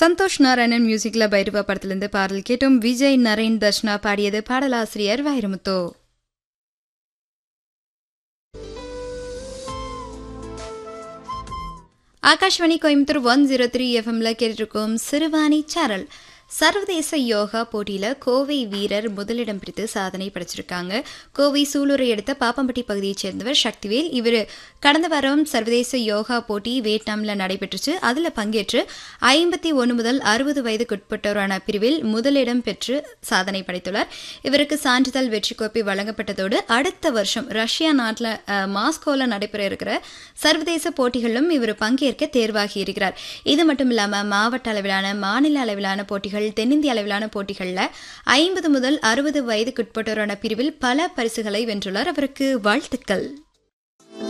சந்தோஷ் நாராயணன் மியூசிக்ல பைரவா படத்திலிருந்து பாடல் கேட்டோம் விஜய் நரேன் தர்ஷனா பாடியது பாடலாசிரியர் Vairamuthu Akashvani Coimbatore one zero three எஃப்எம்ல கேட்டிருக்கோம் சிறுவாணி சேனல் சர்வதேச யோகா போட்டியில கோவை வீரர் முதலிடம் பிடித்து சாதனை படைச்சிருக்காங்க கோவை சூலூரை அடுத்த பாப்பம்பட்டி பகுதியைச் சேர்ந்தவர் சக்திவேல் இவர் கடந்த வாரம் சர்வதேச யோகா போட்டி வியட்நாம்ல நடைபெற்றுச்சு அதுல பங்கேற்று ஐம்பத்தி ஒன்று முதல் அறுபது வயதுக்குட்பட்டோரான பிரிவில் முதலிடம் பெற்று சாதனை படைத்துள்ளார் இவருக்கு சான்றிதழ் வெற்றி கோப்பை வழங்கப்பட்டதோடு அடுத்த வருஷம் ரஷ்யா நாட்டில் மாஸ்கோல நடைபெற இருக்கிற சர்வதேச போட்டிகளிலும் இவர் பங்கேற்க தேர்வாகி இருக்கிறார் இது மட்டும் இல்லாம மாவட்ட அளவிலான மாநில அளவிலான போட்டிகள் தென்னிந்திய அளவிலான போட்டிகளில் ஐம்பது முதல் அறுபது வயதுக்குட்பட்டோரான பிரிவில் பல பரிசுகளை வென்றுள்ளார் அவருக்கு வாழ்த்துக்கள்